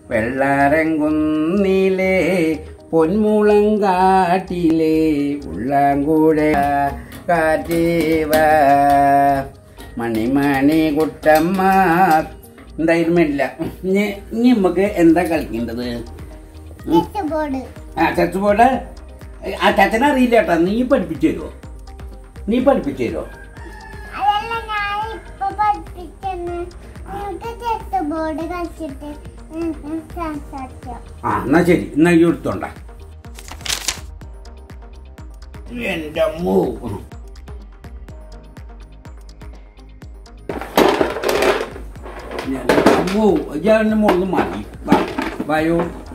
വെള്ളാരംകുന്നിലെ പൊന്മുളം കാട്ടിലെ ഉള്ളാങ്കൂഴ കാറ്റീവ മണിമണി കുട്ടമ്മ എന്തായാലും ഇല്ല ഇനി ഇനി നമുക്ക് എന്താ കളിക്കേണ്ടത് ബോർഡ് ആ ചച്ചു പോട്ടെ ആ ചച്ചനെ അറിയില്ല കേട്ടോ നീ പഠിപ്പിച്ചു തരുമോ നീ പഠിപ്പിച്ചു തരുമോ അതല്ല ഞാൻ ഇപ്പൊ പഠിപ്പിച്ചെന്ന് നിങ്ങൾക്ക് ചെസ് ബോർഡ് കളിച്ചിട്ട് സംസാരിച്ചോ ആ എന്നാ ശരി എന്നാ ഈ എടുത്തോണ്ട എന്റെ അമ്മോ എന്റെ അമ്മോ ഇയാളിന്റെ മുകളിൽ മതി വാ വായോ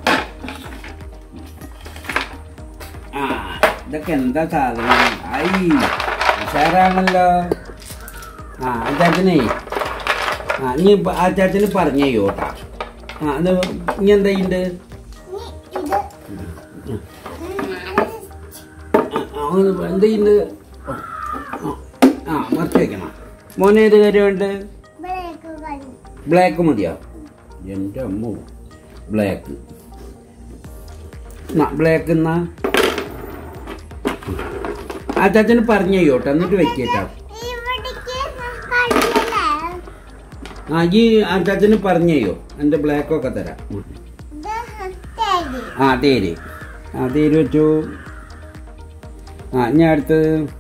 ആ ഇതൊക്കെ എന്താ സാധനം ഐ ഉഷാറാണല്ലോ ആ അച്ചാച്ചനെ ആ നീ അച്ചാച്ചന് പറഞ്ഞോ കേട്ടാ ആ അത് ഇനി എന്താ ഉണ്ട് ഇനി ഇത് എന്ത് ചെയ്യുന്നത് ആ മറച്ചു വെക്കണം മോനെ ഏത് കാര്യമുണ്ട് ബ്രേക്ക് കളി ബ്ലാക്ക് മതിയോ എൻ്റെ അമ്മ ബ്ലാക്ക് ബ്ലാക്ക് എന്നാ ആ ചാച്ചന് പറഞ്ഞു കേട്ടോ എന്നിട്ട് വെക്കേട്ടോ ഇവിടേക്ക് കളിയല്ലേ ആ ഈ ആ ചാച്ചന് പറഞ്ഞോ എൻ്റെ ബ്ലാക്കൊക്കെ തരാം ഉം. ഇത് തേടി ആ തേര് ആ തേര് വെച്ചു ആ ഞാൻ അടുത്ത്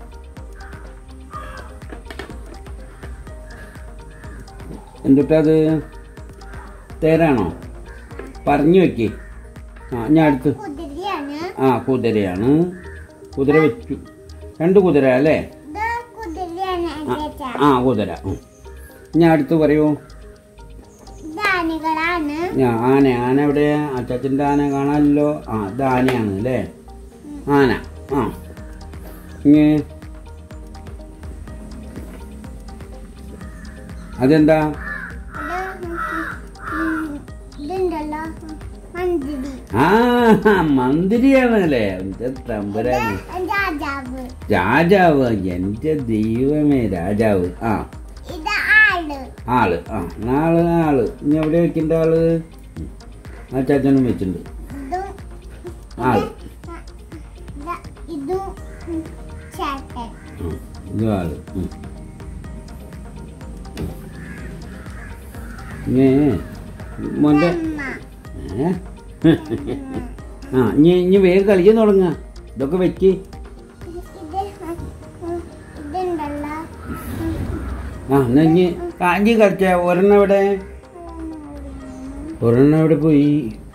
എന്തുട്ടത് തേരാണോ പറഞ്ഞു വെക്ക് ആ ഞാൻ അടുത്ത് കുതിരയാണ് ആ കുതിരയാണ് കുതിര വെച്ചു രണ്ട് കുതിര അല്ലേ ഇത് കുതിരയാണ് ആ, ചേച്ചാ ആ കുതിര ഉം. ഞാൻ അടുത്ത് പറയൂ ധാനികളാണ് ഞാൻ ആന ആന എവിടെ അച്ചാച്ചൻ്റെ ആന കാണാമല്ലോ ആ ഇത് ആനയാണ് അല്ലേ ആന ആ ഇങ്ങ് അതെന്താ ഇത് ഉം, ഇതുണ്ടല്ലോ മന്ത്രി ആ മന്ത്രിയാണല്ലേ എന്റെ തമ്പുരാന് ഇത് രാജാവ് രാജാവ് എന്റെ ദൈവമേ രാജാവ് ആ ഇത് ആള് ആള് ആ നാള് ആള് ഇനി എവിടെ വെക്കണ്ട ആള് ഉം. ആ ചാച്ചനും വെച്ചിട്ടുണ്ട് ഇതും ആള് ഇത് ഇതും ഉം, ചേട്ടൻ ഉം. ഇതും ആള് ഉം. ഇനി മോന്റെ അമ്മ ഏ? ആ ഇനി ഇനി വേഗം കളിക്കാൻ തുടങ്ങ ഇതൊക്കെ വെക്ക് ഇത് ഉം, ഇതുണ്ടല്ലോ ആ എന്നാ ഇനി കാഞ്ചി കളിച്ച ഒരെണ്ണം എവിടെ ഒരെണ്ണം എവിടെ പോയി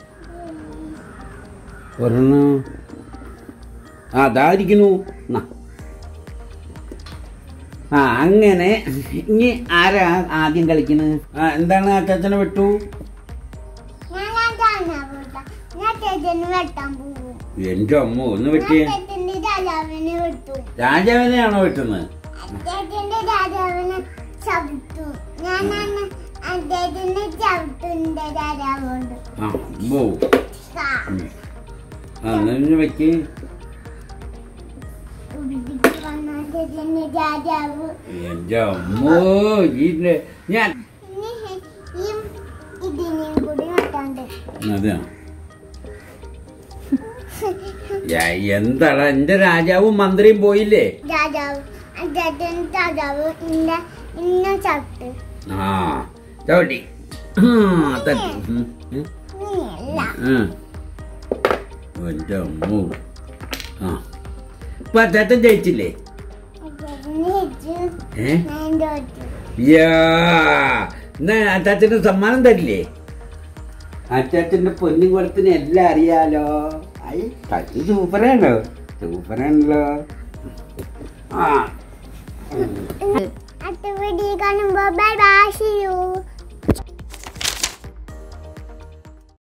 ഒരെണ്ണം ആ അതായിരിക്കുന്നു എന്നാ. ആ അങ്ങനെ ഇനി ആരാ ആദ്യം കളിക്കുന്നത് ആ എന്താണ് അച്ചാച്ചനെ വിട്ടു ഞാൻ ഞാൻ കാണാൻ പോട്ടാ ഞാൻ ചേച്ചന് വെട്ടാൻ പോകും എന്റെ അമ്മ ഒന്ന് വെട്ടിയേ ഞാൻ ചേച്ചന്റെ രാജാവിനെ വെട്ടു രാജാവിനെയാണോ വെട്ടുന്നത് അദ്ദേഹത്തിന്റെ രാജാവിനെ ചവിട്ടു ഞാനാണ് അദ്ദേഹത്തിന്റെ ചവിട്ടിന്റെ രാജാവുണ്ട് ആ അമ്മോ ഉം. ആ എന്നാ ഇനി വെക്ക് ഉടുപ്പിക്ക് വന്ന അദ്ദേഹത്തിന്റെ രാജാവ് എന്റെ അമ്മോ ഇതിന്റെ ഞാൻ ഇനി ഈ ഇതിനെയും കൂടി വെട്ടാണ്ട് അതെയാ എന്താടാ എന്റെ രാജാവും മന്ത്രിയും പോയില്ലേ രാജാവ് അദ്ദേഹത്തിന്റെ രാജാവ് ഇന്ന ഇന്ന ചവിട്ട് ആ ചവിട്ടി ആ, തട്ടി ഉം, ഉം, നീയല്ല ഉം. എന്റെ അമ്മോ ആ ഇപ്പൊ അച്ചാച്ചൻ ജയിച്ചില്ലേ അദ്ദേഹത്തിന് വെച്ചു ഏ ഞാൻ തോറ്റു യാ എന്നാ അച്ചാച്ചന് സമ്മാനം തരില്ലേ അച്ചാച്ചന്റെ പൊന്നും കുളത്തിന് എല്ലാം അറിയാലോ ഐ കളി സൂപ്പറാണോ സൂപ്പറാണല്ലോ ആ അടുത്ത വീഡിയോ കാണുമ്പോ ബൈ ബൈ see you